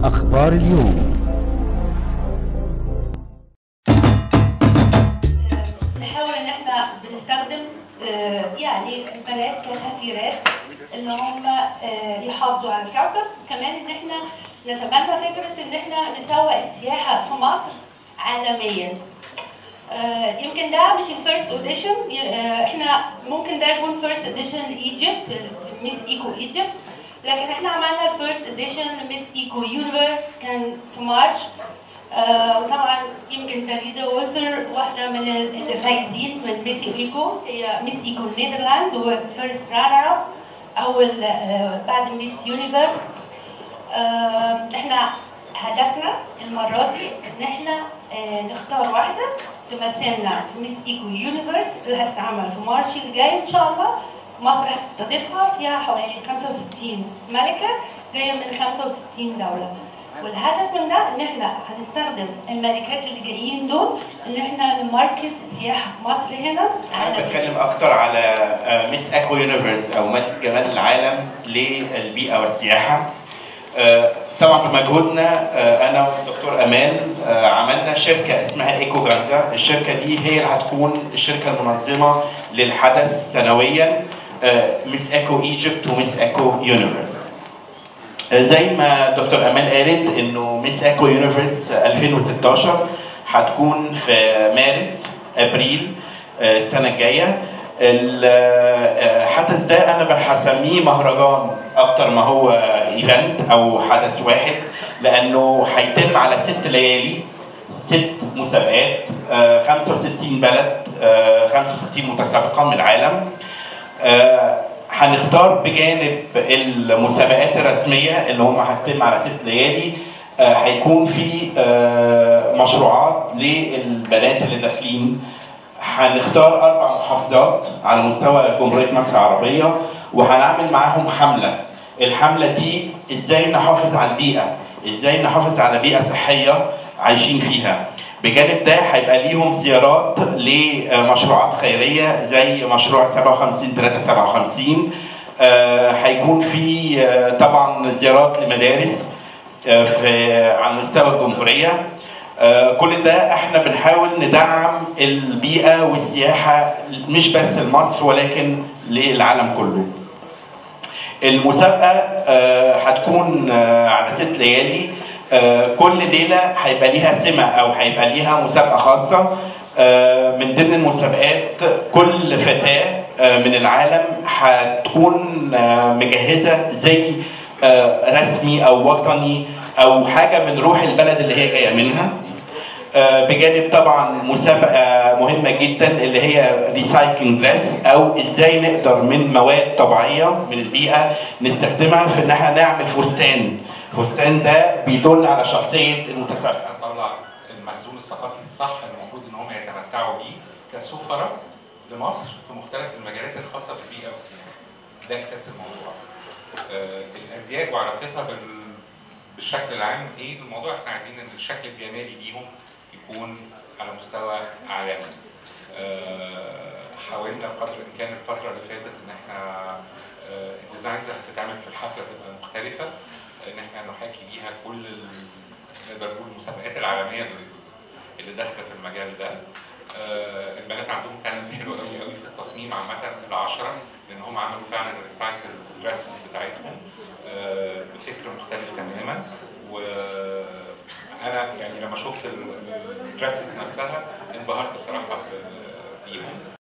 أخبار اليوم نحاول ان احنا بنستخدم آه، يعني البنات كتأثيرات ان هم آه، يحافظوا على الكوكب كمان ان احنا نتبنى فكره ان احنا نسوق السياحه في مصر عالميا آه، يمكن ده مش الفيرست اوديشن احنا ممكن ده يكون فيرست اديشن ايجيبت ميس ايكو ايجيبت لكن احنا عملنا الفيرست اديشن ميس ايكو يونيفرس كان في مارش آه، وطبعا يمكن تريزا وولتر واحدة من الفايزين من ميس ايكو هي ميس ايكو نيذرلاند وفيرست رانر اب اول آه، بعد ميس يونيفرس آه، احنا هدفنا المرة دي ان احنا آه، نختار واحدة تمثلنا في ميس ايكو يونيفرس اللي هتتعمل في مارش الجاي ان شاء الله مصر هتستضيفها فيها حوالي 65 ملكة جاية من 65 دولة والهدف من ده ان احنا هنستخدم الملكات اللي جايين دول ان احنا نماركت السياحه في مصر هنا انا عالميا بتكلم اكتر على آه، ميس اكو يونيفرس او ملك جمال العالم للبيئه والسياحه آه، طبعا بمجهودنا آه، انا والدكتور امان آه، عملنا شركه اسمها ايكو جانجا الشركه دي هي اللي هتكون الشركه المنظمه للحدث سنويا آه، ميس ايكو ايجيبت وميس ايكو يونيفرس زي ما دكتور امال قالت انه ميس اكو يونيفرس 2016 هتكون في مارس ابريل آه، السنه الجايه الحدث ده انا بسميه مهرجان اكتر ما هو ايفنت او حدث واحد لانه هيتم على ست ليالي ست مسابقات آه، 65 بلد آه، 65 متسابقه من العالم آه، هنختار بجانب المسابقات الرسميه اللي هم هتتم على ست ليالي آه، هيكون في آه، مشروعات للبنات اللي داخلين هنختار اربع محافظات على مستوى جمهوريه مصر العربيه وهنعمل معاهم حمله الحمله دي ازاي نحافظ على البيئه ازاي نحافظ على بيئه صحيه عايشين فيها بجانب ده هيبقى ليهم زيارات لمشروعات خيريه زي مشروع 57 357 آه، هيكون في آه، طبعا زيارات لمدارس آه، في على مستوى الجمهوريه آه، كل ده احنا بنحاول ندعم البيئه والسياحه مش بس لمصر ولكن للعالم كله. المسابقه آه، هتكون آه، على ست ليالي آه، كل ليله هيبقى ليها سمه او هيبقى ليها مسابقه خاصه آه، من ضمن المسابقات كل فتاه آه، من العالم هتكون آه، مجهزه زي آه، رسمي او وطني او حاجه من روح البلد اللي هي جايه منها آه، بجانب طبعا مسابقه مهمه جدا اللي هي ريسايكلينج جلاس او ازاي نقدر من مواد طبيعيه من البيئه نستخدمها في ان احنا نعمل فستان الفستان ده بيدل على شخصيه المتسابقه نطلع المخزون الثقافي الصح اللي المفروض ان هم يتمتعوا بيه كسفراء لمصر في مختلف المجالات الخاصه بالبيئه والسياحه. ده اساس الموضوع. آه، الازياء وعلاقتها بال- بالشكل العام ايه الموضوع احنا عايزين ان الشكل الجمالي ليهم يكون على مستوى عالمي. آه، حاولنا قدر الامكان الفتره اللي فاتت ان احنا آه، الديزاينز اللي هتتعمل في الحفله تبقى مختلفه ان احنا نحاكي بيها كل ال- نقدر نقول المسابقات العالميه اللي- اللي داخله في المجال ده آه، البنات عندهم تالنت حلو قوي قوي في التصميم عامه العشره لان هم عملوا فعلا الريسايكل دريسز بتاعتهم آه، بفكر مختلف تماما وانا يعني لما شفت الدريسز نفسها انبهرت بصراحه ب- بيهم